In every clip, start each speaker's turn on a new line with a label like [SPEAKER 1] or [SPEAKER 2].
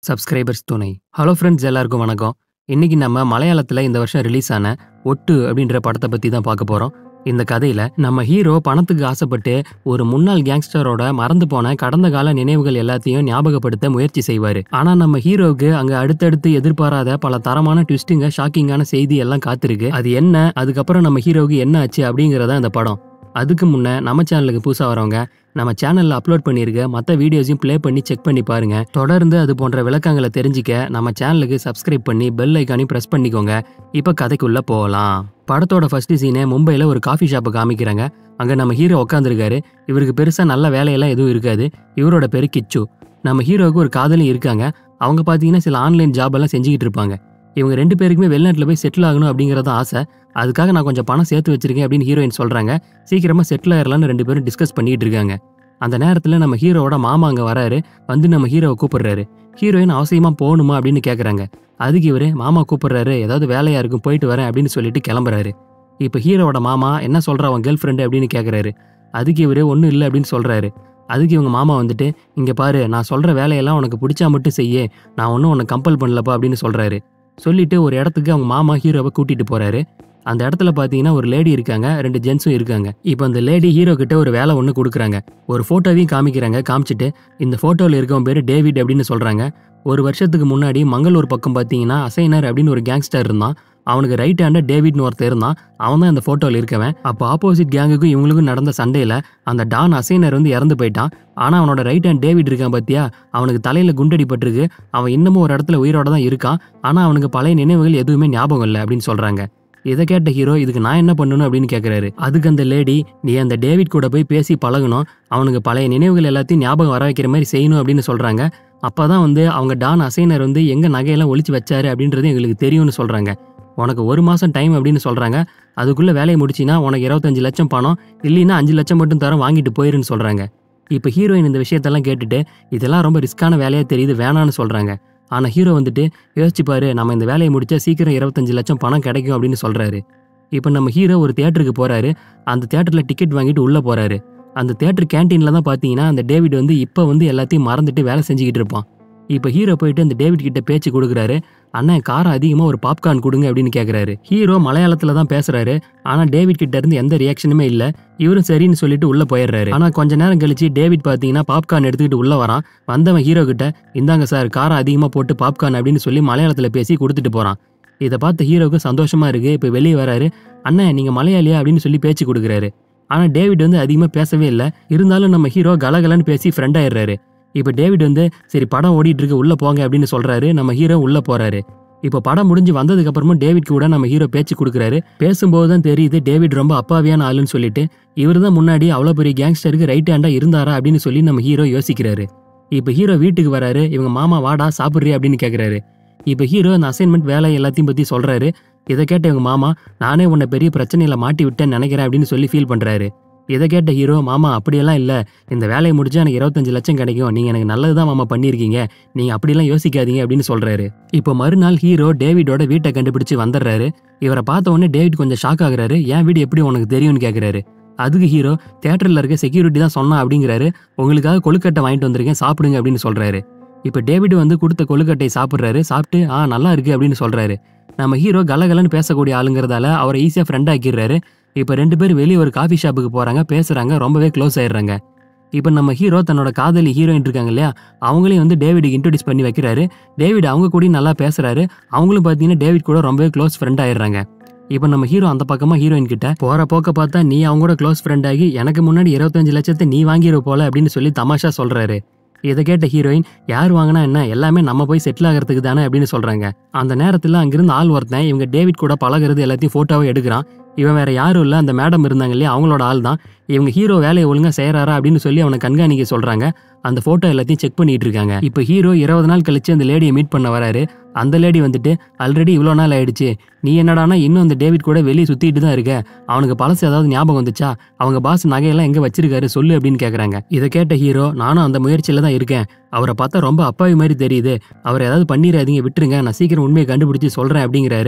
[SPEAKER 1] subscribers துணை hello friends எல்லாருக்கும் வணக்கம் இன்னைக்கு நம்ம மலையாளத்தில் இந்த வருஷம் ரிலீஸ் ஆன ஒட்டு அப்படின்ற படத்தை பற்றி தான் பார்க்க போகிறோம் இந்த கதையில நம்ம ஹீரோ பணத்துக்கு ஆசைப்பட்டு ஒரு முன்னாள் கேங்ஸ்டரோட மறந்து போன கடந்த கால நினைவுகள் எல்லாத்தையும் ஞாபகப்படுத்த முயற்சி செய்வாரு ஆனா நம்ம ஹீரோவுக்கு அங்க அடுத்தடுத்து எதிர்பாராத பல தரமான ட்விஸ்ட்டுங்க ஷாக்கிங்கான செய்தி எல்லாம் காத்திருக்கு அது என்ன அதுக்கப்புறம் நம்ம ஹீரோவுக்கு என்ன ஆச்சு அப்படிங்கறத இந்த படம் அதுக்கு முன்ன நம்ம சேனலுக்கு புதுசாக வரவங்க நம்ம சேனலில் அப்லோட் பண்ணியிருக்க மற்ற வீடியோஸையும் ப்ளே பண்ணி செக் பண்ணி பாருங்க தொடர்ந்து அது போன்ற விளக்கங்களை தெரிஞ்சுக்க நம்ம சேனலுக்கு சப்ஸ்கிரைப் பண்ணி பெல் ஐக்கானையும் ப்ரெஸ் பண்ணிக்கோங்க இப்போ கதைக்குள்ள போகலாம் படத்தோட ஃபர்ஸ்ட் சீனே மும்பையில் ஒரு காஃபி ஷாப்பை காமிக்கிறாங்க அங்கே நம்ம ஹீரோ உட்காந்துருக்காரு இவருக்கு பெருசாக நல்ல வேலையெல்லாம் எதுவும் இருக்காது இவரோட பேரு கிச்சு நம்ம ஹீரோவுக்கு ஒரு காதலும் இருக்காங்க அவங்க பார்த்தீங்கன்னா சில ஆன்லைன் ஜாப் எல்லாம் செஞ்சுக்கிட்டு இருப்பாங்க இவங்க ரெண்டு பேருக்குமே வெளிநாட்டில் போய் செட்டில் ஆகணும் அப்படிங்கிறது ஆசை அதுக்காக நான் கொஞ்சம் பணம் சேர்த்து வச்சிருக்கேன் அப்படின்னு ஹீரோயின் சொல்கிறாங்க சீக்கிரமாக செட்டில் ஆயிடலாம்னு ரெண்டு பேரும் டிஸ்கஸ் பண்ணிட்டு இருக்காங்க அந்த நேரத்தில் நம்ம ஹீரோவோட மாமா அங்கே வராரு வந்து நம்ம ஹீரோவை கூப்பிடுறாரு ஹீரோயின் அவசியமாக போகணுமா அப்படின்னு கேட்குறாங்க அதுக்கு இவர் மாமா கூப்பிடுறாரு ஏதாவது வேலையாக இருக்கும் போயிட்டு வரேன் அப்படின்னு சொல்லிட்டு கிளம்புறாரு இப்போ ஹீரோவோட மாமா என்ன சொல்கிறா அவன் கேர்ள் ஃப்ரெண்டு அப்படின்னு கேட்குறாரு அதுக்கு இவர் ஒன்றும் இல்லை அப்படின்னு சொல்கிறாரு அதுக்கு இவங்க மாமா வந்துட்டு இங்கே பாரு நான் சொல்கிற வேலையெல்லாம் உனக்கு பிடிச்சா மட்டும் செய்ய நான் ஒன்றும் உன்னை கம்பல் பண்ணலப்பா அப்படின்னு சொல்கிறாரு சொல்லிட்டு ஒரு இடத்துக்கு அவங்க மாமா ஹீரோவை கூட்டிட்டு போறாரு அந்த இடத்துல பார்த்தீங்கன்னா ஒரு லேடி இருக்காங்க ரெண்டு ஜென்ஸும் இருக்காங்க இப்போ அந்த லேடி ஹீரோ கிட்ட ஒரு வேலை ஒன்று கொடுக்குறாங்க ஒரு ஃபோட்டோவையும் காமிக்கிறாங்க காமிச்சிட்டு இந்த ஃபோட்டோவில் இருக்கவன் பேர் டேவிட் அப்படின்னு சொல்கிறாங்க ஒரு வருஷத்துக்கு முன்னாடி மங்களூர் பக்கம் பார்த்தீங்கன்னா அசைனர் அப்படின்னு ஒரு கேங்ஸ்டர் இருந்தான் அவனுக்கு ரைட் ஹேண்டர் டேவிட்னு ஒருத்தர் இருந்தான் அவன் தான் இந்த ஃபோட்டோவில் இருக்கவன் அப்போ ஆப்போசிட் கேங்குக்கும் இவங்களுக்கும் நடந்த சண்டையில் அந்த டான் அசைனர் வந்து இறந்து போயிட்டான் ஆனால் அவனோட ரைட் ஹேண்ட் டேவிட் இருக்கான் பார்த்தியா அவனுக்கு தலையில் குண்டடிப்பட்டிருக்கு அவன் இன்னமும் ஒரு இடத்துல உயிரோட தான் இருக்கான் ஆனால் அவனுக்கு பழைய நினைவுகள் எதுவுமே ஞாபகம் இல்லை அப்படின்னு சொல்கிறாங்க இதை கேட்ட ஹீரோ இதுக்கு நான் என்ன பண்ணணும் அப்படின்னு கேட்குறாரு அதுக்கு அந்த லேடி நீ அந்த டேவிட் கூட போய் பேசி பழகணும் அவனுக்கு பழைய நினைவுகள் எல்லாத்தையும் ஞாபகம் வர வைக்கிற மாதிரி செய்யணும் அப்படின்னு சொல்கிறாங்க அப்போ தான் வந்து அவங்க டான் அசைனர் வந்து எங்கே நகையெல்லாம் ஒழிச்சு வச்சாரு அப்படின்றது எங்களுக்கு தெரியும்னு சொல்கிறாங்க உனக்கு ஒரு மாதம் டைம் அப்படின்னு சொல்கிறாங்க அதுக்குள்ளே வேலையை முடிச்சினா உனக்கு இருபத்தஞ்சு லட்சம் பணம் இல்லைன்னா அஞ்சு லட்சம் மட்டும் தரம் வாங்கிட்டு போயிருன்னு சொல்கிறாங்க இப்போ ஹீரோயின் இந்த விஷயத்தெல்லாம் கேட்டுட்டு இதெல்லாம் ரொம்ப ரிஸ்க்கான வேலையாக தெரியுது வேணான்னு சொல்கிறாங்க ஆனால் ஹீரோ வந்துட்டு யோசிச்சு பாரு நம்ம இந்த வேலையை முடிச்சா சீக்கிரம் இருபத்தஞ்சு லட்சம் பணம் கிடைக்கும் அப்படின்னு சொல்கிறாரு இப்போ நம்ம ஹீரோ ஒரு தியேட்டருக்கு போகிறாரு அந்த தியேட்டரில் டிக்கெட் வாங்கிட்டு உள்ளே போகிறாரு அந்த தியேட்டர் கேன்டீனில் தான் பார்த்தீங்கன்னா அந்த டேவிட் வந்து இப்போ வந்து எல்லாத்தையும் மறந்துட்டு வேலை செஞ்சுக்கிட்டு இருப்பான் இப்போ ஹீரோ போயிட்டு அந்த டேவிட் கிட்ட பேச்சு கொடுக்குறாரு அண்ணன் காரம் அதிகமாக ஒரு பாப்கார்ன் கொடுங்க அப்படின்னு கேட்குறாரு ஹீரோ மலையாளத்தில் தான் பேசுறாரு ஆனால் டேவிட் கிட்ட இருந்து எந்த ரியாக்ஷனுமே இல்லை இவரும் சரின்னு சொல்லிட்டு உள்ளே போயிடுறாரு ஆனால் கொஞ்ச நேரம் கழிச்சு டேவிட் பார்த்தீங்கன்னா பாப்கார்ன் எடுத்துக்கிட்டு உள்ளே வரான் வந்தவன் ஹீரோ கிட்ட இந்தாங்க சார் காரம் அதிகமாக போட்டு பாப்கார்ன் அப்படின்னு சொல்லி மலையாளத்தில் பேசி கொடுத்துட்டு போகிறான் இதை பார்த்து ஹீரோவுக்கு சந்தோஷமா இருக்கு இப்போ வெளியே வராரு அண்ணன் நீங்கள் மலையாளியா அப்படின்னு சொல்லி பேச்சு கொடுக்குறாரு ஆனால் டேவிட் வந்து அதிகமாக பேசவே இல்லை இருந்தாலும் நம்ம ஹீரோ கலகலன்னு பேசி ஃப்ரெண்ட் ஆயிடுறாரு இப்போ டேவிட் வந்து சரி படம் ஓடிட்டு இருக்கு உள்ள போங்க அப்படின்னு சொல்றாரு நம்ம ஹீரோ உள்ள போறாரு இப்போ படம் முடிஞ்சு வந்ததுக்கு அப்புறமும் டேவிட் கூட நம்ம ஹீரோ பேச்சு கொடுக்குறாரு பேசும்போது தான் தெரியுது டேவிட் ரொம்ப அப்பாவியான ஆளுன்னு சொல்லிட்டு இவர் தான் முன்னாடி அவ்வளோ பெரிய கேங்ஸ்டருக்கு ரைட் ஹேண்டா இருந்தாரா அப்படின்னு சொல்லி நம்ம ஹீரோ யோசிக்கிறாரு இப்போ ஹீரோ வீட்டுக்கு வராரு இவங்க மாமா வாடா சாப்பிட்றியா அப்படின்னு கேட்குறாரு இப்போ ஹீரோ அந்த அசைன்மெண்ட் வேலை எல்லாத்தையும் பற்றி சொல்றாரு இதை கேட்ட இவங்க மாமா நானே உன்னை பெரிய பிரச்சனையில மாட்டி விட்டேன்னு நினைக்கிறேன் அப்படின்னு சொல்லி ஃபீல் பண்றாரு இதை கேட்ட ஹீரோ மாமா அப்படியெல்லாம் இல்லை இந்த வேலையை முடிச்சா எனக்கு இருபத்தஞ்சு லட்சம் கிடைக்கும் நீங்கள் எனக்கு நல்லது தான் மாமா பண்ணியிருக்கீங்க நீங்கள் அப்படியெல்லாம் யோசிக்காதீங்க அப்படின்னு சொல்கிறாரு இப்போ மறுநாள் ஹீரோ டேவிடோட வீட்டை கண்டுபிடிச்சு வந்துடுறாரு இவரை பார்த்த உடனே டேவிட் கொஞ்சம் ஷாக் ஆகுறாரு என் வீடு எப்படி உனக்கு தெரியும்னு கேட்குறாரு அதுக்கு ஹீரோ தேட்டரில் இருக்க செக்யூரிட்டி தான் சொன்னா அப்படிங்கிறாரு உங்களுக்காக கொழுக்கட்டை வாங்கிட்டு வந்திருக்கேன் சாப்பிடுங்க அப்படின்னு சொல்கிறாரு இப்போ டேவிட் வந்து கொடுத்த கொழுக்கட்டை சாப்பிட்றாரு சாப்பிட்டு ஆ நல்லா இருக்கு அப்படின்னு சொல்கிறாரு நம்ம ஹீரோ கலகலன்னு பேசக்கூடிய ஆளுங்கிறதால அவரை ஈஸியாக ஃப்ரெண்ட் ஆக்கிடுறாரு இப்போ ரெண்டு பேர் வெளியே ஒரு காஃபி ஷாப்புக்கு போகிறாங்க பேசுகிறாங்க ரொம்பவே க்ளோஸ் ஆயிடுறாங்க இப்போ நம்ம ஹீரோ தன்னோட காதலி ஹீரோயின் இருக்காங்க இல்லையா அவங்களையும் வந்து டேவிடுக்கு இன்ட்ரடியூஸ் பண்ணி வைக்கிறாரு டேவிட் அவங்க கூடயும் நல்லா பேசுறாரு அவங்களும் பார்த்தீங்கன்னா டேவிட் கூட ரொம்பவே க்ளோஸ் ஃப்ரெண்ட் ஆயிடுறாங்க இப்போ நம்ம ஹீரோ அந்த பக்கமாக ஹீரோயின் கிட்ட போகிற போக்க பார்த்தா நீ அவங்க கூட க்ளோஸ் ஃப்ரெண்ட் ஆகி எனக்கு முன்னாடி இருபத்தஞ்சு லட்சத்தை நீ வாங்கிடுவ போல அப்படின்னு சொல்லி தமாஷா சொல்கிறாரு இதை கேட்ட ஹீரோயின் யார் வாங்கினா என்ன எல்லாமே நம்ம போய் செட்டில் ஆகிறதுக்கு தானே அப்படின்னு சொல்கிறாங்க அந்த நேரத்தில் அங்கிருந்து ஆள் ஒருத்தன் இவங்க டேவிட் கூட பழகுறது எல்லாத்தையும் ஃபோட்டோவை எடுக்கிறான் இவன் வேற யாரும் இல்லை அந்த மேடம் இருந்தாங்க இல்லையா அவங்களோட ஆள் தான் இவங்க ஹீரோ வேலையை ஒழுங்கா செய்கிறாரா அப்படின்னு சொல்லி அவனை கண்காணிக்க சொல்கிறாங்க அந்த ஃபோட்டோ எல்லாத்தையும் செக் பண்ணிட்டு இருக்காங்க இப்போ ஹீரோ இருபது நாள் கழிச்சு அந்த லேடியை மீட் பண்ண வராரு அந்த லேடி வந்துட்டு ஆல்ரெடி இவ்வளோ நாள் ஆயிடுச்சு நீ என்னடானா இன்னும் அந்த டேவிட் கூட வெளியே சுற்றிட்டு தான் இருக்க அவனுக்கு பழசு ஏதாவது ஞாபகம் வந்துச்சா அவங்க பாஸ் நகையெல்லாம் எங்கே வச்சிருக்காரு சொல்லு அப்படின்னு கேட்குறாங்க இதை கேட்ட ஹீரோ நானும் அந்த முயற்சியில் தான் இருக்கேன் அவரை பார்த்தா ரொம்ப அப்பாவி மாதிரி தெரியுது அவர் ஏதாவது பண்ணிடாதீங்க விட்டுருங்க நான் சீக்கிரம் உண்மையை கண்டுபிடிச்சி சொல்கிறேன் அப்படிங்கிறாரு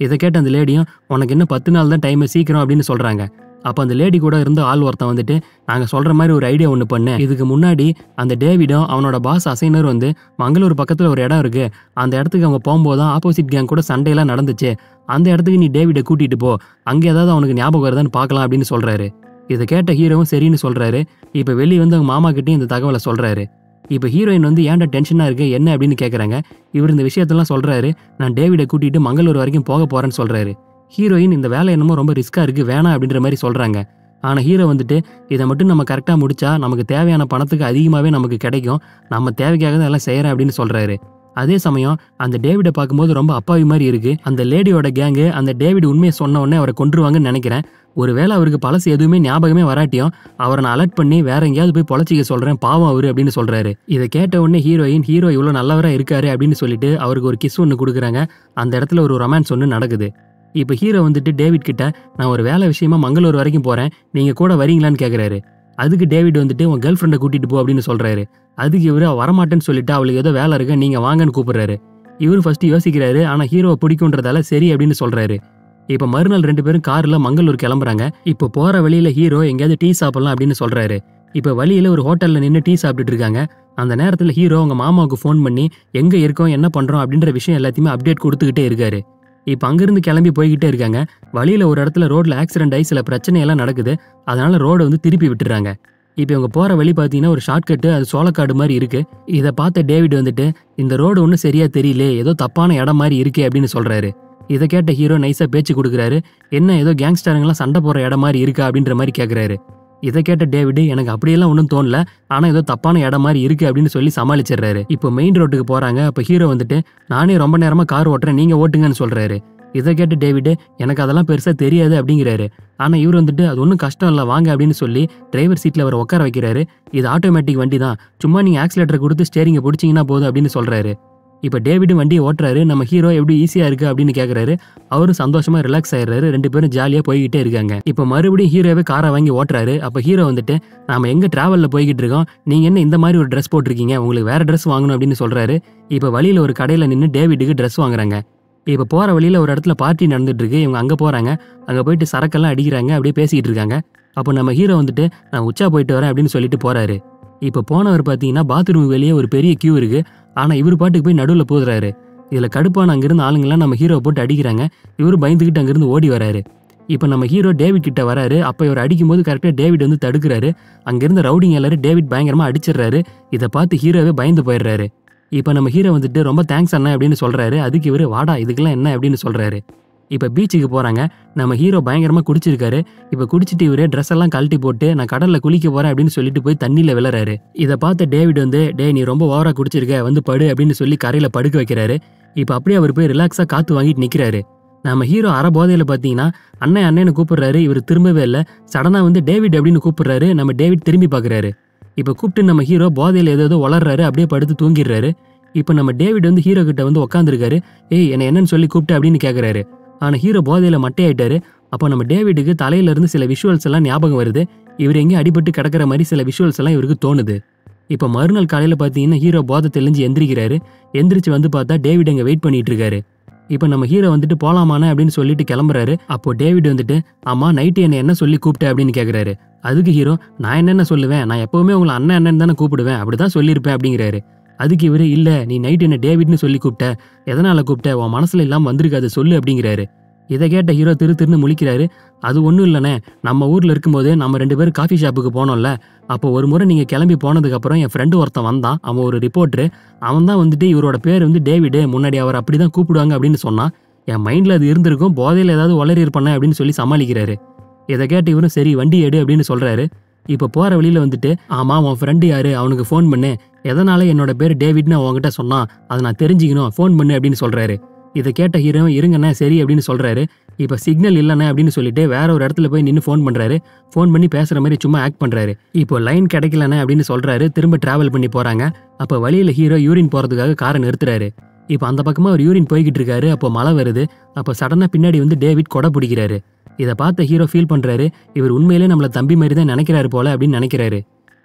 [SPEAKER 1] இதை கேட்ட அந்த லேடியும் உனக்கு இன்னும் பத்து நாள் தான் டைம் சீக்கிரம் அப்படின்னு சொல்றாங்க அப்போ அந்த லேடி கூட இருந்த ஆள் ஒருத்தன் வந்துட்டு நாங்கள் சொல்கிற மாதிரி ஒரு ஐடியா ஒன்று பண்ணு இதுக்கு முன்னாடி அந்த டேவிடும் அவனோட பாஸ் அசைனர் வந்து மங்களூர் பக்கத்தில் ஒரு இடம் இருக்கு அந்த இடத்துக்கு அவங்க போகும்போது தான் ஆப்போசிட் கேங் கூட சண்டையெல்லாம் நடந்துச்சு அந்த இடத்துக்கு நீ டேவிடை கூட்டிட்டு போ அங்கே ஏதாவது அவனுக்கு ஞாபகம் வருதான்னு பார்க்கலாம் அப்படின்னு சொல்றாரு இதை கேட்ட ஹீரோவும் சரின்னு சொல்றாரு இப்போ வெளியே வந்து அவங்க மாமா கிட்டயும் இந்த தகவலை சொல்றாரு இப்போ ஹீரோயின் வந்து ஏன்டா டென்ஷனாக இருக்கு என்ன அப்படின்னு கேட்குறாங்க இவர் இந்த விஷயத்தெல்லாம் சொல்றாரு நான் டேவிடை கூட்டிட்டு மங்களூர் வரைக்கும் போக போறேன்னு சொல்றாரு ஹீரோயின் இந்த வேலை என்னமோ ரொம்ப ரிஸ்க்காக இருக்கு வேணாம் அப்படின்ற மாதிரி சொல்றாங்க ஆனால் ஹீரோ வந்துட்டு இதை மட்டும் நம்ம கரெக்டாக முடிச்சா நமக்கு தேவையான பணத்துக்கு அதிகமாகவே நமக்கு கிடைக்கும் நம்ம தேவைக்காக தான் எல்லாம் செய்கிறேன் அப்படின்னு சொல்றாரு அதே சமயம் அந்த டேவிடை பார்க்கும்போது ரொம்ப அப்பாவி மாதிரி இருக்கு அந்த லேடியோட கேங்கு அந்த டேவிட் உண்மையை சொன்ன உடனே அவரை கொன்றுவாங்கன்னு நினைக்கிறேன் ஒருவேளை அவருக்கு பழசு எதுவுமே ஞாபகமே வராட்டியும் அவரை நான் அலர்ட் பண்ணி வேற எங்கேயாவது போய் பொழைச்சிக்க சொல்றேன் பாவம் அவரு அப்படின்னு சொல்றாரு இதை கேட்ட உடனே ஹீரோயின் ஹீரோ இவ்வளோ நல்லவரா இருக்காரு அப்படின்னு சொல்லிட்டு அவருக்கு ஒரு கிஸ் ஒன்று கொடுக்குறாங்க அந்த இடத்துல ஒரு ரொமான்ஸ் ஒன்று நடக்குது இப்போ ஹீரோ வந்துட்டு டேவிட் கிட்ட நான் ஒரு வேலை விஷயமா மங்களூர் வரைக்கும் போறேன் நீங்க கூட வரீங்களான்னு கேட்குறாரு அதுக்கு டேவிட் வந்துட்டு உன் கேர்ள் ஃப்ரெண்டை கூட்டிட்டு போ அப்படின்னு சொல்றாரு அதுக்கு இவரு "அவ வரமாட்டேன்னு சொல்லிட்டு அவளுக்கு ஏதோ வேலை இருக்கு நீங்க வாங்கன்னு கூப்பிடுறாரு இவர் ஃபர்ஸ்ட் யோசிக்கிறாரு ஆனா ஹீரோவை பிடிக்குன்றதால சரி அப்படின்னு சொல்றாரு இப்போ மறுநாள் ரெண்டு பேரும் கார்ல மங்களூர் கிளம்புறாங்க இப்போ போற வழியில ஹீரோ எங்கேயாவது டீ சாப்பிடலாம் அப்படின்னு சொல்றாரு இப்போ வழியில ஒரு ஹோட்டல்ல நின்று டீ சாப்பிட்டுட்டு இருக்காங்க அந்த நேரத்துல ஹீரோ அவங்க மாமாவுக்கு ஃபோன் பண்ணி எங்க இருக்கோம் என்ன பண்றோம் அப்படின்ற விஷயம் எல்லாத்தையுமே அப்டேட் கொடுத்துக்கிட்டே இருக்காரு இப்போ அங்கிருந்து கிளம்பி போய்கிட்டே இருக்காங்க வழியில ஒரு இடத்துல ரோட்ல ஆக்சிடென்ட் ஆகி சில பிரச்சனையெல்லாம் நடக்குது அதனால ரோடை வந்து திருப்பி விட்டுறாங்க இப்போ இவங்க போற வழி பார்த்தீங்கன்னா ஒரு ஷார்ட்கட்டு அது சோளக்காடு மாதிரி இருக்கு இதை பார்த்த டேவிட் வந்துட்டு இந்த ரோடு ஒன்றும் சரியா தெரியல ஏதோ தப்பான இடம் மாதிரி இருக்கே அப்படின்னு சொல்றாரு இதை கேட்ட ஹீரோ நைஸா பேச்சு கொடுக்குறாரு என்ன ஏதோ கேங்ஸ்டருங்கெல்லாம் சண்டை போடுற இடம் மாதிரி இருக்கா அப்படின்ற மாதிரி கேட்குறாரு இதை கேட்ட டேவிட் எனக்கு அப்படியெல்லாம் ஒன்றும் தோணல ஆனா ஏதோ தப்பான இடம் மாதிரி இருக்கு அப்படின்னு சொல்லி சமாளிச்சிடுறாரு இப்போ மெயின் ரோட்டுக்கு போறாங்க அப்போ ஹீரோ வந்துட்டு நானே ரொம்ப நேரமா கார் ஓட்டுறேன் நீங்க ஓட்டுங்கன்னு சொல்றாரு இதை கேட்ட டேவிட் எனக்கு அதெல்லாம் பெருசா தெரியாது அப்படிங்கிறாரு ஆனா இவர் வந்துட்டு அது ஒன்றும் கஷ்டம் இல்லை வாங்க அப்படின்னு சொல்லி டிரைவர் சீட்ல அவர் உட்கார வைக்கிறாரு இது ஆட்டோமேட்டிக் வண்டி தான் சும்மா நீங்க ஆக்சிலேட்டர் கொடுத்து ஸ்டேரிங்கை பிடிச்சிங்கன்னா போதும் அப்படின்னு சொல்றாரு இப்போ டேவிடும் வண்டியை ஓட்டுறாரு நம்ம ஹீரோ எப்படி ஈஸியா இருக்கு அப்படின்னு கேட்குறாரு அவரும் சந்தோஷமா ரிலாக்ஸ் ஆயிடுறாரு ரெண்டு பேரும் ஜாலியா போய்கிட்டே இருக்காங்க இப்போ மறுபடியும் ஹீரோவே காரை வாங்கி ஓட்டுறாரு அப்போ ஹீரோ வந்துட்டு நாம எங்க டிராவல்ல போய்கிட்டு இருக்கோம் நீங்க என்ன இந்த மாதிரி ஒரு ட்ரெஸ் போட்டிருக்கீங்க உங்களுக்கு வேற ட்ரெஸ் வாங்கணும் அப்படின்னு சொல்றாரு இப்போ வழியில ஒரு கடையில நின்று டேவிட்டுக்கு ட்ரெஸ் வாங்குறாங்க இப்போ போற வழியில ஒரு இடத்துல பார்ட்டி நடந்துட்டு இருக்கு இவங்க அங்க போறாங்க அங்க போயிட்டு சரக்கெல்லாம் அடிக்கிறாங்க அப்படியே பேசிக்கிட்டு இருக்காங்க அப்போ நம்ம ஹீரோ வந்துட்டு நான் உச்சா போயிட்டு வரேன் அப்படின்னு சொல்லிட்டு போறாரு இப்போ போனவர் பார்த்தீங்கன்னா பாத்ரூம் வெளியே ஒரு பெரிய கியூ இருக்கு ஆனா இவர் பாட்டுக்கு போய் நடுவில் போதுறாரு இதுல கடுப்பான அங்கிருந்து ஆளுங்கெல்லாம் நம்ம ஹீரோவை போட்டு அடிக்கிறாங்க இவரு பயந்துக்கிட்டு அங்கிருந்து ஓடி வராரு இப்போ நம்ம ஹீரோ டேவிட் கிட்ட வராரு அப்போ இவர் அடிக்கும்போது கரெக்டாக டேவிட் வந்து தடுக்கிறாரு அங்கிருந்த ரவுடிங் எல்லாரும் டேவிட் பயங்கரமா அடிச்சிடுறாரு இதை பார்த்து ஹீரோவே பயந்து போயிடுறாரு இப்போ நம்ம ஹீரோ வந்துட்டு ரொம்ப தேங்க்ஸ் அண்ணா அப்படின்னு சொல்றாரு அதுக்கு இவரு வாடா இதுக்கெல்லாம் என்ன அப்படின்னு சொல்றாரு இப்போ பீச்சுக்கு போறாங்க நம்ம ஹீரோ பயங்கரமா குடிச்சிருக்காரு இப்போ குடிச்சிட்டு இவரு ட்ரெஸ் எல்லாம் கழட்டி போட்டு நான் கடல்ல குளிக்க போறேன் அப்படின்னு சொல்லிட்டு போய் தண்ணியில விழுறாரு இதை பார்த்த டேவிட் வந்து டேய் நீ ரொம்ப ஓவரா குடிச்சிருக்க வந்து படு அப்படின்னு சொல்லி கரையில படுக்க வைக்கிறாரு இப்போ அப்படியே அவர் போய் ரிலாக்ஸா காத்து வாங்கிட்டு நிக்கிறாரு நம்ம ஹீரோ அரை போதையில பார்த்தீங்கன்னா அண்ணன் அண்ணன்னு கூப்பிடுறாரு இவர் திரும்பவே இல்லை சடனா வந்து டேவிட் அப்படின்னு கூப்பிடுறாரு நம்ம டேவிட் திரும்பி பார்க்கறாரு இப்போ கூப்பிட்டு நம்ம ஹீரோ போதையில ஏதோ ஏதோ வளர்றாரு அப்படியே படுத்து தூங்கிடுறாரு இப்போ நம்ம டேவிட் வந்து ஹீரோ கிட்ட வந்து உட்காந்துருக்காரு ஏய் என்ன என்னன்னு சொல்லி கூப்பிட்டு அப்படின்னு கேட்குறாரு ஆனால் ஹீரோ போதையில மட்டையாயிட்டாரு அப்போ நம்ம டேவிடுக்கு தலையில இருந்து சில விஷுவல்ஸ் எல்லாம் ஞாபகம் வருது இவர் எங்கேயும் அடிபட்டு கிடக்கிற மாதிரி சில விஷுவல்ஸ் எல்லாம் இவருக்கு தோணுது இப்போ மறுநாள் காலையில் பார்த்தீங்கன்னா ஹீரோ போதை தெளிஞ்சு எந்திரிக்கிறாரு எந்திரிச்சு வந்து பார்த்தா டேவிட் அங்கே வெயிட் பண்ணிட்டு இருக்காரு இப்போ நம்ம ஹீரோ வந்துட்டு போலாமானே அப்படின்னு சொல்லிட்டு கிளம்புறாரு அப்போ டேவிட் வந்துட்டு ஆமா நைட்டு என்ன என்ன சொல்லி கூப்பிட்ட அப்படின்னு கேட்குறாரு அதுக்கு ஹீரோ நான் என்னென்ன சொல்லுவேன் நான் எப்பவுமே உங்களை அண்ணன் அண்ணன் தானே கூப்பிடுவேன் அப்படிதான் சொல்லியிருப்பேன் அப்படிங்கிறாரு அதுக்கு இவரு இல்ல நீ நைட் என்ன டேவிட்னு சொல்லி கூப்பிட்ட எதனால கூப்பிட்ட உன் மனசுல இல்லாம வந்திருக்காது சொல்லு அப்படிங்கிறாரு இதை கேட்ட ஹீரோ திரு திருன்னு முழிக்கிறாரு அது ஒன்றும் இல்லைண்ணே நம்ம ஊரில் இருக்கும்போது நம்ம ரெண்டு பேரும் காஃபி ஷாப்புக்கு போனோம்ல அப்போ ஒரு முறை நீங்கள் கிளம்பி போனதுக்கப்புறம் என் ஃப்ரெண்டு ஒருத்தன் வந்தான் அவன் ஒரு ரிப்போர்ட்ரு அவன் தான் வந்துட்டு இவரோட பேர் வந்து டேவிடு முன்னாடி அவர் அப்படி தான் கூப்பிடுவாங்க அப்படின்னு சொன்னான் என் மைண்டில் அது இருந்திருக்கும் போதையில் ஏதாவது உளறி இருப்பானே அப்படின்னு சொல்லி சமாளிக்கிறாரு இதை கேட்டு இவரும் சரி வண்டி எடு அப்படின்னு சொல்கிறாரு இப்போ போகிற வழியில் வந்துட்டு ஆமாம் உன் ஃப்ரெண்டு யாரு அவனுக்கு ஃபோன் பண்ணு எதனால என்னோட பேர் டேவிட்னு அவன்கிட்ட சொன்னான் அதை நான் தெரிஞ்சுக்கணும் ஃபோன் பண்ணு அப்படின்னு சொல்கிறாரு இதை கேட்ட ஹீரோ இருங்கண்ணே சரி அப்படின்னு சொல்றாரு இப்போ சிக்னல் இல்லைண்ணே அப்படின்னு சொல்லிட்டு வேற ஒரு இடத்துல போய் நின்று ஃபோன் பண்றாரு ஃபோன் பண்ணி பேசுற மாதிரி சும்மா ஆக்ட் பண்றாரு இப்போ லைன் கிடைக்கலண்ணே அப்படின்னு சொல்றாரு திரும்ப டிராவல் பண்ணி போறாங்க அப்போ வழியில ஹீரோ யூரின் போறதுக்காக காரை நிறுத்துறாரு இப்போ அந்த பக்கமா ஒரு யூரின் போய்கிட்டு இருக்காரு அப்போ மழை வருது அப்போ சடனா பின்னாடி வந்து டேவிட் கொடை பிடிக்கிறாரு இதை பார்த்த ஹீரோ ஃபீல் பண்றாரு இவர் உண்மையிலே நம்மள தம்பி மாதிரி தான் நினைக்கிறாரு போல அப்படின்னு நினைக்கிறாரு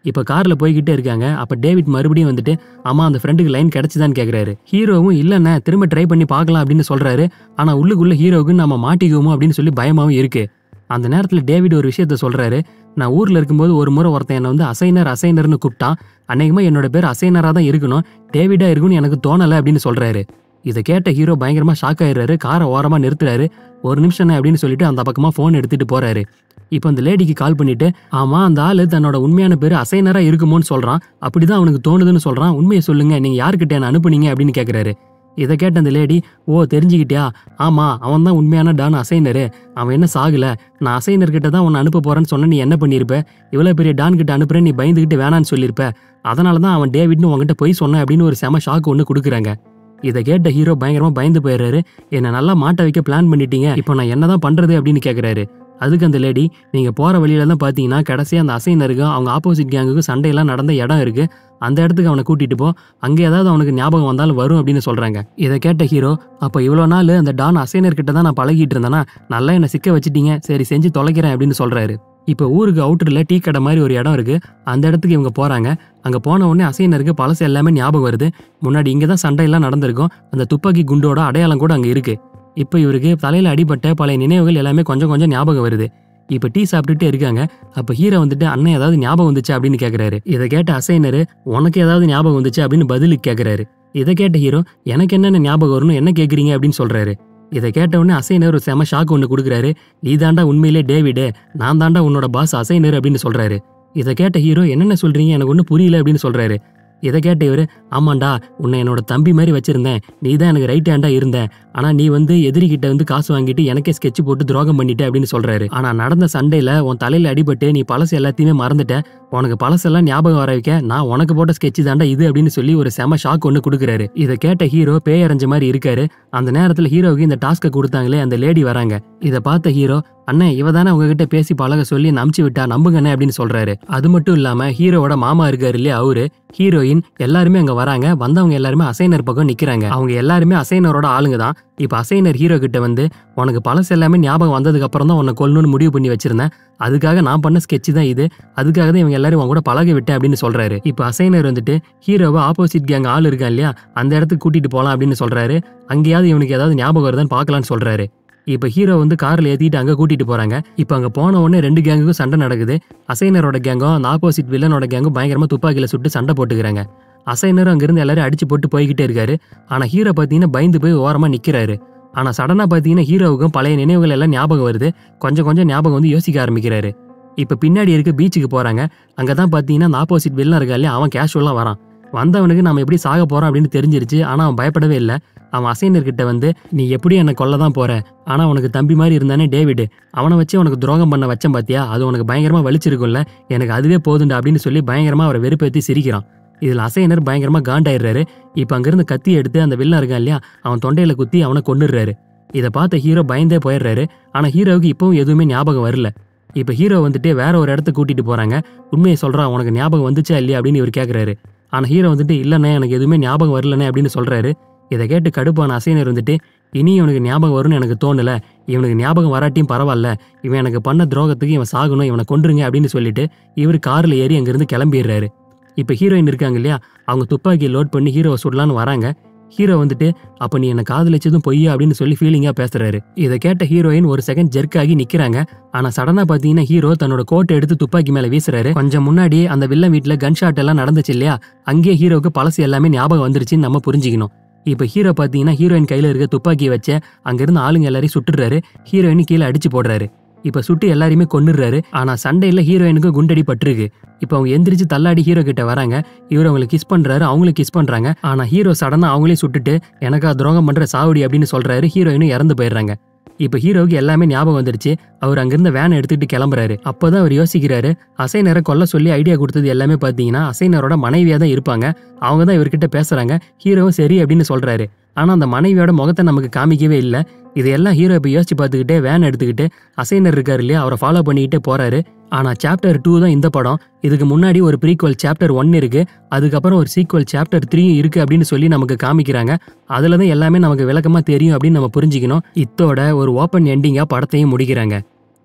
[SPEAKER 1] இப்ப கார்ல போய்கிட்டே இருக்காங்க அப்ப டேவிட் மறுபடியும் வந்துட்டு ஆமா அந்த ஃப்ரெண்டுக்கு லைன் கிடைச்சுதான்னு கேக்குறாரு ஹீரோவும் இல்லண்ணே திரும்ப ட்ரை பண்ணி பார்க்கலாம் அப்படின்னு சொல்றாரு ஆனா உள்ளுக்குள்ள ஹீரோவுக்கு நம்ம மாட்டிக்குவோமோ அப்படின்னு சொல்லி பயமாவும் இருக்கு அந்த நேரத்துல டேவிட் ஒரு விஷயத்த சொல்றாரு நான் ஊர்ல இருக்கும்போது ஒரு முறை ஒருத்தன் என்னை வந்து அசைனர் அசைனர்னு கூப்பிட்டான் அநேகமா என்னோட பேர் அசைனரா தான் இருக்கணும் டேவிடா இருக்கும்னு எனக்கு தோணல அப்படின்னு சொல்றாரு இதை கேட்ட ஹீரோ பயங்கரமா ஷாக் ஆயிடுறாரு காரை ஓரமா நிறுத்துறாரு ஒரு நிமிஷம் அப்படின்னு சொல்லிட்டு அந்த பக்கமா ஃபோன் எடுத்துட்டு போறாரு இப்போ அந்த லேடிக்கு கால் பண்ணிட்டு ஆமா அந்த ஆளு தன்னோட உண்மையான பேர் அசைனரா இருக்குமோன்னு சொல்றான் அப்படிதான் அவனுக்கு தோணுதுன்னு சொல்றான் உண்மையை சொல்லுங்க நீங்க யாருக்கிட்ட என்ன அனுப்புனீங்க அப்படின்னு கேக்குறாரு இதை கேட்ட அந்த லேடி ஓ தெரிஞ்சுக்கிட்டியா ஆமா அவன் தான் உண்மையான டான் அசைனரு அவன் என்ன சாகல நான் அசைனர் கிட்ட தான் உன்னை அனுப்ப போறேன்னு சொன்ன நீ என்ன பண்ணிருப்ப இவ்வளவு பெரிய டான் கிட்ட அனுப்புறேன் நீ பயந்துகிட்டு வேணான்னு சொல்லியிருப்ப அதனால தான் அவன் டேவிட்னு உன்கிட்ட போய் சொன்னேன் அப்படின்னு ஒரு செம ஷாக் ஒன்று கொடுக்குறாங்க இதை கேட்ட ஹீரோ பயங்கரமா பயந்து போயிடுறாரு என்னை நல்லா மாட்ட வைக்க பிளான் பண்ணிட்டீங்க இப்போ நான் என்னதான் பண்றது அப்படின்னு கேக்குறாரு அதுக்கு அந்த லேடி நீங்க போற வழியில தான் பாத்தீங்கன்னா கடைசியா அந்த அசைனருக்கும் அவங்க ஆப்போசிட் கேங்குக்கும் சண்டையெல்லாம் நடந்த இடம் இருக்கு அந்த இடத்துக்கு அவனை கூட்டிட்டு போ அங்கே ஏதாவது அவனுக்கு ஞாபகம் வந்தாலும் வரும் அப்படின்னு சொல்றாங்க இதை கேட்ட ஹீரோ அப்போ இவ்வளோ நாள் அந்த டான் அசைனர் கிட்ட தான் நான் பழகிட்டு இருந்தேன்னா நல்லா என்னை சிக்க வச்சிட்டீங்க சரி செஞ்சு தொலைக்கிறேன் அப்படின்னு சொல்றாரு இப்போ ஊருக்கு அவுட்டரில் டீ கடை மாதிரி ஒரு இடம் இருக்கு அந்த இடத்துக்கு இவங்க போறாங்க அங்க போன உடனே அசைனருக்கு பழசு எல்லாமே ஞாபகம் வருது முன்னாடி இங்கே தான் சண்டையெல்லாம் நடந்திருக்கும் அந்த துப்பாக்கி குண்டோட அடையாளம் கூட அங்கே இருக்கு இப்போ இவருக்கு தலையில அடிபட்ட பழைய நினைவுகள் எல்லாமே கொஞ்சம் கொஞ்சம் ஞாபகம் வருது இப்போ டீ சாப்பிட்டுட்டே இருக்காங்க அப்போ ஹீரோ வந்துட்டு அண்ணன் ஏதாவது ஞாபகம் வந்துச்சு அப்படின்னு கேட்குறாரு இதை கேட்ட அசைனரு உனக்கு ஏதாவது ஞாபகம் வந்துச்சு அப்படின்னு பதிலுக்கு கேட்குறாரு இதை கேட்ட ஹீரோ எனக்கு என்னென்ன ஞாபகம் வரும்னு என்ன கேட்குறீங்க அப்படின்னு சொல்றாரு இதை கேட்ட உடனே அசைனர் ஒரு செம ஷாக் ஒன்று கொடுக்குறாரு நீ தாண்டா உண்மையிலே டேவிடு நான் தாண்டா உன்னோட பாஸ் அசைனர் அப்படின்னு சொல்றாரு இதை கேட்ட ஹீரோ என்னென்ன சொல்றீங்க எனக்கு ஒன்றும் புரியல அப்படின்னு சொல்றாரு இதை கேட்ட இவரு ஆமாண்டா உன்னை என்னோட தம்பி மாதிரி வச்சிருந்தேன் நீ தான் எனக்கு ரைட் ஹேண்டா இருந்த ஆனா நீ வந்து எதிரிகிட்ட வந்து காசு வாங்கிட்டு எனக்கே ஸ்கெட்ச் போட்டு துரோகம் பண்ணிட்ட அப்படின்னு சொல்றாரு ஆனா நடந்த சண்டையில உன் தலையில அடிபட்டு நீ பழசு எல்லாத்தையுமே மறந்துட்ட உனக்கு பழசெல்லாம் ஞாபகம் வர வைக்க நான் உனக்கு போட்ட ஸ்கெட்ச் தாண்டா இது அப்படின்னு சொல்லி ஒரு செம ஷாக் ஒன்று கொடுக்குறாரு இதை கேட்ட ஹீரோ பேயரைஞ்ச மாதிரி இருக்காரு அந்த நேரத்துல ஹீரோவுக்கு இந்த டாஸ்க்கை கொடுத்தாங்களே அந்த லேடி வராங்க இதை பார்த்த ஹீரோ அண்ணே இவ தானே உங்ககிட்ட பேசி பழக சொல்லி நம்பிச்சு விட்டா நம்புங்கண்ணே அப்படின்னு சொல்றாரு அது மட்டும் இல்லாம ஹீரோவோட மாமா இருக்காரு இல்லையா அவரு ஹீரோயின் எல்லாருமே அங்க வராங்க வந்தவங்க எல்லாருமே அசைனர் பக்கம் நிக்கிறாங்க அவங்க எல்லாருமே அசைனரோட ஆளுங்க தான் இப்ப அசைனர் ஹீரோ கிட்ட வந்து உனக்கு பழசு எல்லாமே ஞாபகம் வந்ததுக்கு அப்புறம் தான் உன்னை கொல்லணும்னு முடிவு பண்ணி வச்சிருந்தேன் அதுக்காக நான் பண்ண ஸ்கெட்ச் தான் இது அதுக்காக தான் இவங்க எல்லாரும் உன் கூட பழக விட்டேன் அப்படின்னு சொல்றாரு இப்ப அசைனர் வந்துட்டு ஹீரோவை ஆப்போசிட் கேங் ஆள் இருக்கா இல்லையா அந்த இடத்துக்கு கூட்டிட்டு போலாம் அப்படின்னு சொல்றாரு அங்கேயாவது இவனுக்கு ஏதாவது ஞாபகம் வருதான்னு பார்க்கலான்னு சொல்றாரு இப்ப ஹீரோ வந்து கார்ல ஏத்திட்டு அங்க கூட்டிட்டு போறாங்க இப்ப அங்க போன உடனே ரெண்டு கேங்குக்கும் சண்டை நடக்குது அசைனரோட கேங்கும் அந்த ஆப்போசிட் வில்லனோட கேங்கும் பயங்கரமா துப்பாக்கியில சுட்டு சண்டை போட்டுக்கிறாங்க அசைனரும் அங்கிருந்து எல்லாரும் அடிச்சு போட்டு போய்கிட்டே இருக்காரு ஆனா ஹீரோ பாத்தீங்கன்னா பயந்து போய் ஓரமா நிக்கிறாரு ஆனா சடனா பாத்தீங்கன்னா ஹீரோவுக்கும் பழைய நினைவுகள் எல்லாம் ஞாபகம் வருது கொஞ்சம் கொஞ்சம் ஞாபகம் வந்து யோசிக்க ஆரம்பிக்கிறாரு இப்ப பின்னாடி இருக்க பீச்சுக்கு போறாங்க அங்கதான் பாத்தீங்கன்னா அந்த ஆப்போசிட் வில்லன் இருக்கா இல்லையா அவன் கேஷுவலா வரான் வந்தவனுக்கு நம்ம எப்படி சாக போறோம் அப்படின்னு தெரிஞ்சிருச்சு ஆனா அவன் பயப்படவே இல்லை அவன் அசைனர் கிட்ட வந்து நீ எப்படி என்னை கொல்ல தான் போற ஆனா உனக்கு தம்பி மாதிரி இருந்தானே டேவிட் அவனை வச்சு உனக்கு துரோகம் பண்ண வச்சேன் பாத்தியா அது உனக்கு பயங்கரமா வலிச்சிருக்கும்ல எனக்கு அதுவே போதுண்டா அப்படின்னு சொல்லி பயங்கரமா அவரை வெறுப்பேத்தி சிரிக்கிறான் இதுல அசைனர் பயங்கரமா காண்டாயிடுறாரு இப்ப அங்கிருந்து கத்தி எடுத்து அந்த வில்லன் இருக்கான் இல்லையா அவன் தொண்டையில குத்தி அவனை கொன்னுடுறாரு இதை பார்த்த ஹீரோ பயந்தே போயிடுறாரு ஆனா ஹீரோவுக்கு இப்பவும் எதுவுமே ஞாபகம் வரல இப்ப ஹீரோ வந்துட்டு வேற ஒரு இடத்துக்கு கூட்டிட்டு போறாங்க உண்மையை சொல்றான் உனக்கு ஞாபகம் வந்துச்சா இல்லையா அப்படின்னு இவர் கேக்குறாரு ஆனா ஹீரோ வந்துட்டு இல்லண்ணே எனக்கு எதுவுமே ஞாபகம் வரலனே அப்படின்னு சொல்றாரு இதை கேட்டு கடுப்பான அசைனர் வந்துட்டு இனி இவனுக்கு ஞாபகம் வரும்னு எனக்கு தோணல இவனுக்கு ஞாபகம் வராட்டியும் பரவாயில்ல இவன் எனக்கு பண்ண துரோகத்துக்கு இவன் சாகணும் இவனை கொன்றுங்க அப்படின்னு சொல்லிட்டு இவர் கார்ல ஏறி அங்கிருந்து கிளம்பிடுறாரு இப்ப ஹீரோயின் இருக்காங்க இல்லையா அவங்க துப்பாக்கியை லோட் பண்ணி ஹீரோவை சுடலான்னு வராங்க ஹீரோ வந்துட்டு அப்ப நீ என்ன காதலிச்சதும் பொய்யா அப்படின்னு சொல்லி ஃபீலிங்கா பேசுறாரு இதை கேட்ட ஹீரோயின் ஒரு செகண்ட் ஜெர்க் ஆகி நிக்கிறாங்க ஆனா சடனா பாத்தீங்கன்னா ஹீரோ தன்னோட கோட்டை எடுத்து துப்பாக்கி மேல வீசுறாரு கொஞ்சம் முன்னாடி அந்த வில்லன் வீட்டுல கன் ஷாட் எல்லாம் நடந்துச்சு இல்லையா அங்கேயே ஹீரோவுக்கு பழசு எல்லாமே ஞாபகம் வந்துருச்சுன்னு நம்ம புரிஞ்சுக்கணும் இப்ப ஹீரோ பாத்தீங்கன்னா ஹீரோயின் கையில இருக்க துப்பாக்கியை வச்சு அங்கிருந்து ஆளுங்க எல்லாரையும் சுட்டுறாரு ஹீரோயின் கீழே அடிச்சு போடுறாரு இப்ப சுட்டு எல்லாரையுமே கொன்னுடுறாரு ஆனா சண்டையில ஹீரோயினுக்கு குண்டடி பட்டிருக்கு இப்ப அவங்க எந்திரிச்சு தள்ளாடி ஹீரோ கிட்ட வராங்க இவர் அவங்களை கிஸ் பண்றாரு அவங்களும் கிஸ் பண்றாங்க ஆனா ஹீரோ சடனா அவங்களே சுட்டுட்டு எனக்கா துரோகம் பண்ற சாவடி அப்படின்னு சொல்றாரு ஹீரோயினும் இறந்து போயிடுறாங்க இப்ப ஹீரோவுக்கு எல்லாமே ஞாபகம் வந்துருச்சு அவர் அங்கிருந்த வேனை எடுத்துட்டு கிளம்புறாரு அப்பதான் அவர் யோசிக்கிறாரு அசைனரை கொல்ல சொல்லி ஐடியா கொடுத்தது எல்லாமே பாத்தீங்கன்னா அசைனரோட மனைவியா தான் இருப்பாங்க அவங்க தான் இவர்கிட்ட பேசுறாங்க ஹீரோவும் சரி அப்படின்னு சொல்றாரு ஆனா அந்த மனைவியோட முகத்தை நமக்கு காமிக்கவே இல்லை இதையெல்லாம் ஹீரோ இப்போ யோசிச்சு பார்த்துக்கிட்டே வேன் எடுத்துக்கிட்டு அசைனர் இருக்காரு இல்லையா அவரை ஃபாலோ பண்ணிக்கிட்டே போறாரு ஆனா சாப்டர் டூ தான் இந்த படம் இதுக்கு முன்னாடி ஒரு ப்ரீக்வல் சாப்டர் ஒன் இருக்கு அதுக்கப்புறம் ஒரு சீக்வல் சாப்டர் த்ரீ இருக்கு அப்படின்னு சொல்லி நமக்கு காமிக்கிறாங்க அதுல தான் எல்லாமே நமக்கு விளக்கமா தெரியும் அப்படின்னு நம்ம புரிஞ்சுக்கணும் இத்தோட ஒரு ஓப்பன் எண்டிங்கா படத்தையும் முடிக்கிறாங்க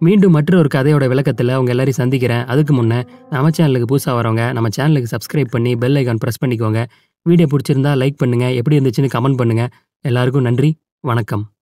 [SPEAKER 1] மீண்டும் மற்ற ஒரு கதையோட விளக்கத்தில் உங்க எல்லாரையும் சந்திக்கிறேன் அதுக்கு முன்னே நம்ம சேனலுக்கு புதுசாக வரவங்க நம்ம சேனலுக்கு சப்ஸ்கிரைப் பண்ணி பெல் ஐக்கான் ப்ரெஸ் பண்ணிக்கோங்க வீடியோ பிடிச்சிருந்தா லைக் பண்ணுங்க எப்படி இருந்துச்சுன்னு கமெண்ட் பண்ணுங்க எல்லாருக்கும் நன்றி வணக்கம்